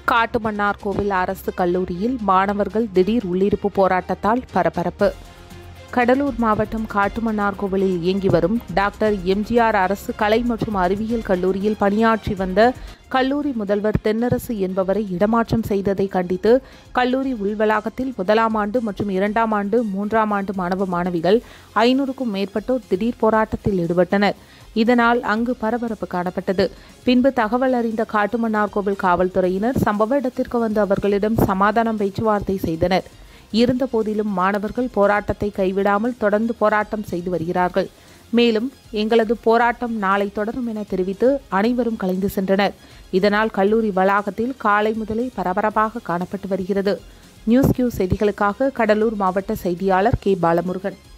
காட்டுமன்னார் கோவில் அரசு கல்லூரியில் மாணவர்கள் திடீர் உள்ளிருப்பு போராட்டத்தால் பரபரப்பு கடலூர் மாவட்டம் காட்டுமன்னார் கோவிலில் இயங்கி வரும் டாக்டர் எம்ஜிஆர் அரசு கலை மற்றும் அறிவியல் கல்லூரியில் பணியாற்றி வந்த கல்லூரி முதல்வர் தென்னரசு என்பவரை இடமாற்றம் செய்ததை கண்டித்து கல்லூரி உள்வளாகத்தில் முதலாம் ஆண்டு மற்றும் இரண்டாம் ஆண்டு மூன்றாம் ஆண்டு மாணவ மாணவிகள் ஐநூறுக்கும் மேற்பட்டோர் திடீர் போராட்டத்தில் ஈடுபட்டனர் இதனால் அங்கு பரபரப்பு காணப்பட்டது பின்பு தகவல் அறிந்த காட்டுமன்னார் கோவில் காவல்துறையினர் சம்பவ இடத்திற்கு வந்து அவர்களிடம் சமாதானம் பேச்சுவார்த்தை செய்தனர் இருந்தபோதிலும் மாணவர்கள் போராட்டத்தை கைவிடாமல் தொடர்ந்து போராட்டம் செய்து வருகிறார்கள் மேலும் எங்களது போராட்டம் நாளை தொடரும் என தெரிவித்து அனைவரும் கலைந்து சென்றனர் இதனால் கல்லூரி வளாகத்தில் காலை முதலே பரபரப்பாக காணப்பட்டு வருகிறது நியூஸ் கியூ செய்திகளுக்காக கடலூர் மாவட்ட செய்தியாளர் கே பாலமுருகன்